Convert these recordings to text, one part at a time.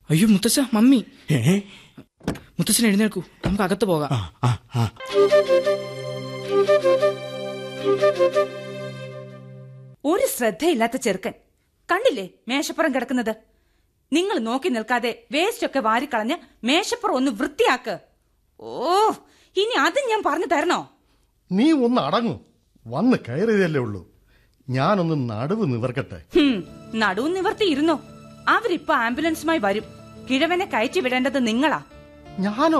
അയ്യോ മുത്തശ്ശ മമ്മി ഏ മുത്തശ്ശൻ എഴുന്നേൽക്കൂ നമുക്ക് അകത്ത് പോകാം ആ ആ ആ ഒരു ശ്രദ്ധയില്ലാത്ത ചെറുക്കൻ കണ്ടില്ലേ മേശപ്പുറം കിടക്കുന്നത് നിങ്ങൾ നോക്കി നിൽക്കാതെ വേസ്റ്റ് ഒക്കെ വാരിക്കളഞ്ഞ് മേശപ്പുറം ഒന്ന് വൃത്തിയാക്ക് ഓ ഇനി അത് ഞാൻ പറഞ്ഞു തരണോ നീ ഒന്ന് അടങ്ങും വന്ന് കയറിയതല്ലേ ഉള്ളൂ ഞാനൊന്ന് നടുവ് നിവർക്കട്ടെ ഹും, നടുവും നിവർത്തി ഇരുന്നോ അവരിപ്പോ ആംബുലൻസുമായി വരും കിഴവനെ കയറ്റി വിടേണ്ടത് നിങ്ങളാ ഞാനോ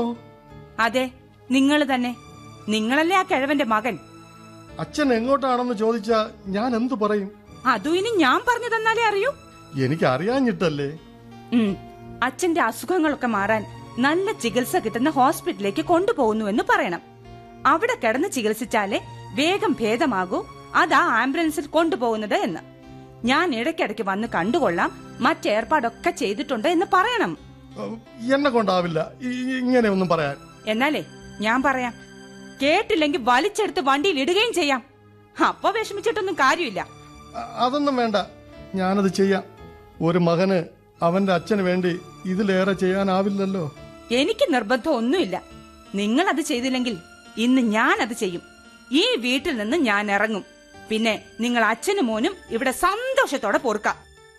അതെ നിങ്ങൾ തന്നെ നിങ്ങളല്ലേ ആ കിഴവന്റെ മകൻ അച്ഛൻ എങ്ങോട്ടാണെന്ന് ചോദിച്ചാ ഞാൻ എന്തു പറയും അതും ഇനി ഞാൻ പറഞ്ഞു തന്നാലേ അറിയൂ എനിക്ക് അറിയാഞ്ഞിട്ടല്ലേ ഉം. അച്ഛന്റെ അസുഖങ്ങളൊക്കെ മാറാൻ നല്ല ചികിത്സ കിട്ടുന്ന ഹോസ്പിറ്റലിലേക്ക് കൊണ്ടുപോകുന്നുവെന്ന് പറയണം അവിടെ കിടന്ന് ചികിത്സിച്ചാലേ വേഗം ഭേദമാകൂ അതാ ആംബുലൻസിൽ കൊണ്ടുപോകുന്നത് എന്ന് ഞാൻ ഇടയ്ക്കിടയ്ക്ക് വന്ന് കണ്ടുകൊള്ളാം മറ്റേർപ്പാടൊക്കെ ചെയ്തിട്ടുണ്ട് എന്ന് പറയണം ഉം, എന്നെ കൊണ്ടാവില്ല ഇ- ഇങ്ങനെ ഒന്നും പറയാൻ എന്നാലേ ഞാൻ പറയാം കേട്ടില്ലെങ്കിൽ വലിച്ചെടുത്ത് വണ്ടിയിൽ ഇടുകയും ചെയ്യാം അപ്പൊ വിഷമിച്ചിട്ടൊന്നും കാര്യമില്ല അ- അതൊന്നും വേണ്ട ഞാനത് ചെയ്യാം ഒരു മകന് അവന്റെ അച്ഛന് വേണ്ടി ഇതിലേറെ ചെയ്യാനാവില്ലല്ലോ എനിക്ക് നിർബന്ധം ഒന്നുമില്ല നിങ്ങൾ അത് ചെയ്തില്ലെങ്കിൽ ഇന്ന് ഞാൻ അത് ചെയ്യും ഈ വീട്ടിൽ നിന്ന് ഞാൻ ഇറങ്ങും പിന്നെ നിങ്ങൾ അച്ഛനും മോനും ഇവിടെ സന്തോഷത്തോടെ പൊറുക്കാം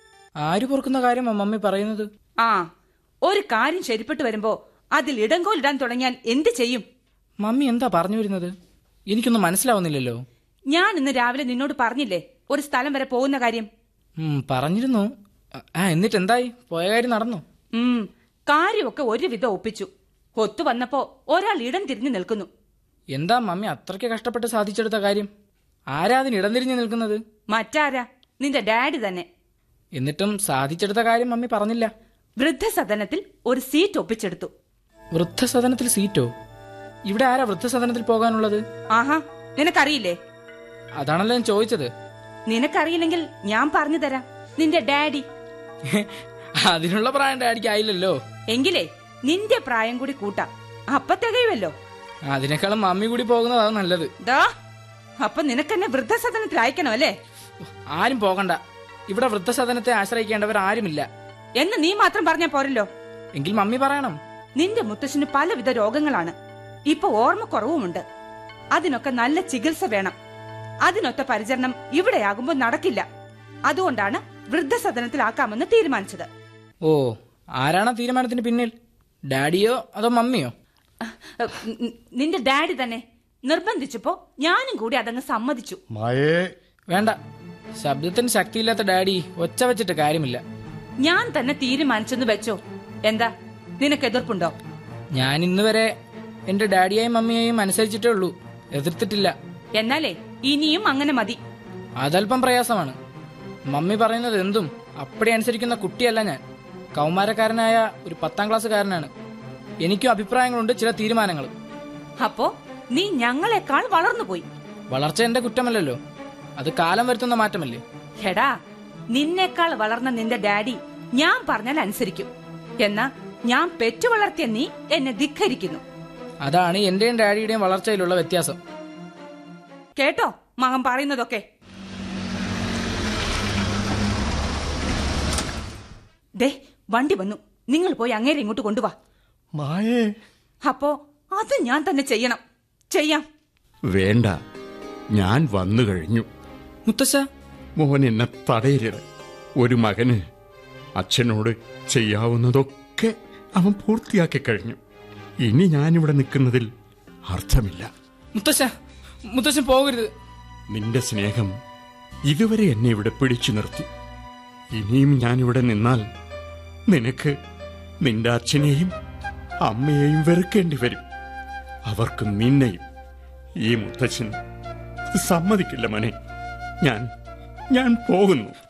ആര് പൊറുക്കുന്ന കാര്യമാ മമ്മി പറയുന്നത് ആ ഒരു കാര്യം ശരിപ്പെട്ടു വരുമ്പോ അതിൽ ഇടങ്കോലിടാൻ തുടങ്ങിയാൽ എന്ത് ചെയ്യും മമ്മി എന്താ പറഞ്ഞു വരുന്നത് എനിക്കൊന്നും മനസ്സിലാവുന്നില്ലല്ലോ ഞാൻ ഇന്ന് രാവിലെ നിന്നോട് പറഞ്ഞില്ലേ ഒരു സ്ഥലം വരെ പോകുന്ന കാര്യം ഉം, പറഞ്ഞിരുന്നു ആ എന്നിട്ട് എന്തായി പോയ കാര്യം നടന്നു ഉം കാര്യമൊക്കെ ഒരുവിധം ഒപ്പിച്ചു ഒത്തു വന്നപ്പോ ഒരാൾ ഇടം തിരിഞ്ഞു നിൽക്കുന്നു എന്താ മമ്മി അത്രയ്ക്ക് കഷ്ടപ്പെട്ട് സാധിച്ചെടുത്ത കാര്യം ആരാ അതിന് ഇടം തിരിഞ്ഞു നിൽക്കുന്നത് മറ്റാരാ നിന്റെ ഡാഡി തന്നെ എന്നിട്ടും സാധിച്ചെടുത്ത കാര്യം മമ്മി പറഞ്ഞില്ല വൃദ്ധസദനത്തിൽ ഒരു സീറ്റ് ഒപ്പിച്ചെടുത്തു വൃദ്ധസദനത്തിൽ സീറ്റോ ഇവിടെ ആരാ വൃദ്ധസദനത്തിൽ പോകാനുള്ളത് ആഹാ നിനക്കറിയില്ലേ അതാണല്ലോ ഞാൻ ചോദിച്ചത് നിനക്കറിയില്ലെങ്കിൽ ഞാൻ പറഞ്ഞു തരാം നിന്റെ ഡാഡി അതിനുള്ള പ്രായം ഡാഡിക്ക് ആയില്ലല്ലോ എങ്കിലേ നിന്റെ പ്രായം കൂടി കൂട്ടാം അപ്പൊ തികയുമല്ലോ അതിനേക്കാളും മമ്മി കൂടി പോകുന്നതാണ് നല്ലത് ദാ അപ്പൊ നിനക്കെന്നെ വൃദ്ധസദനത്തിൽ അയക്കണം അല്ലേ ആരും പോകണ്ട ഇവിടെ വൃദ്ധസദനത്തെ ആശ്രയിക്കേണ്ടവർ ആരുമില്ല എന്ന് നീ മാത്രം പറഞ്ഞാ പോരല്ലോ എങ്കിൽ മമ്മി പറയണം നിന്റെ മുത്തശ്ശന് പലവിധ രോഗങ്ങളാണ് ഇപ്പൊ ഓർമ്മക്കുറവുമുണ്ട് അതിനൊക്കെ നല്ല ചികിത്സ വേണം അതിനൊത്ത പരിചരണം ഇവിടെയാകുമ്പോ നടക്കില്ല അതുകൊണ്ടാണ് വൃദ്ധസദനത്തിലാക്കാമെന്ന് തീരുമാനിച്ചത് ഓ ആരാണ് ആ തീരുമാനത്തിന് പിന്നിൽ ഡാഡിയോ അതോ മമ്മിയോ അഹ്, ന- നിന്റെ ഡാഡി തന്നെ നിർബന്ധിച്ചപ്പോ ഞാനും കൂടി അതങ്ങ് സമ്മതിച്ചു മായേ വേണ്ട ശബ്ദത്തിന് ശക്തിയില്ലാത്ത ഡാഡി ഒച്ച വെച്ചിട്ട് കാര്യമില്ല ഞാൻ തന്നെ തീരുമാനിച്ചെന്ന് വെച്ചോ എന്താ നിനക്ക് എതിർപ്പുണ്ടോ ഞാൻ ഇന്ന് വരെ എന്റെ ഡാഡിയെയും മമ്മിയെയും അനുസരിച്ചിട്ടേ ഉള്ളൂ എതിർത്തിട്ടില്ല എന്നാലേ ഇനിയും അങ്ങനെ മതി അതല്പം പ്രയാസമാണ് മമ്മി പറയുന്നത് എന്തും അപ്പടി അനുസരിക്കുന്ന കുട്ടിയല്ല ഞാൻ കൗമാരക്കാരനായ ഒരു പത്താം ക്ലാസ്സുകാരനാണ് എനിക്കും അഭിപ്രായങ്ങളുണ്ട് ചില തീരുമാനങ്ങളും അപ്പോ നീ ഞങ്ങളെക്കാൾ വളർന്നുപോയി വളർച്ച എന്റെ കുറ്റമല്ലല്ലോ അത് കാലം വരുത്തുന്ന മാറ്റമല്ലേ ഹെടാ നിന്നേക്കാൾ വളർന്ന നിന്റെ ഡാഡി ഞാൻ പറഞ്ഞാൽ അനുസരിക്കും എന്നാ ഞാൻ പെറ്റു വളർത്തിയ നീ എന്നെ ധിക്കരിക്കുന്നു അതാണ് എന്റെയും ഡാഡിയുടെയും വളർച്ചയിലുള്ള വ്യത്യാസം കേട്ടോ മകൻ പറയുന്നതൊക്കെ ദേ വണ്ടി വന്നു നിങ്ങൾ പോയി അങ്ങേരെ ഇങ്ങോട്ട് കൊണ്ടുവാ മായേ അപ്പോ അത് ഞാൻ തന്നെ ചെയ്യണം ചെയ്യാം വേണ്ട ഞാൻ വന്നു കഴിഞ്ഞു മുത്തശ്ശ മോൻ എന്നെ തടയരുത് ഒരു മകന് അച്ഛനോട് ചെയ്യാവുന്നതൊക്കെ അവൻ പൂർത്തിയാക്കി കഴിഞ്ഞു ഇനി ഞാനിവിടെ നിൽക്കുന്നതിൽ അർത്ഥമില്ല മുത്തശ്ശ മുത്തശ്ശൻ പോകരുത് നിന്റെ സ്നേഹം ഇതുവരെ എന്നെ ഇവിടെ പിടിച്ചു നിർത്തി ഇനിയും ഞാനിവിടെ നിന്നാൽ നിനക്ക് നിന്റെ അച്ഛനെയും അമ്മയെയും വെറുക്കേണ്ടി വരും അവർക്ക് നിന്നെയും ഈ മുത്തച്ഛൻ സമ്മതിക്കില്ല മനെ ഞാൻ ഞാൻ പോകുന്നു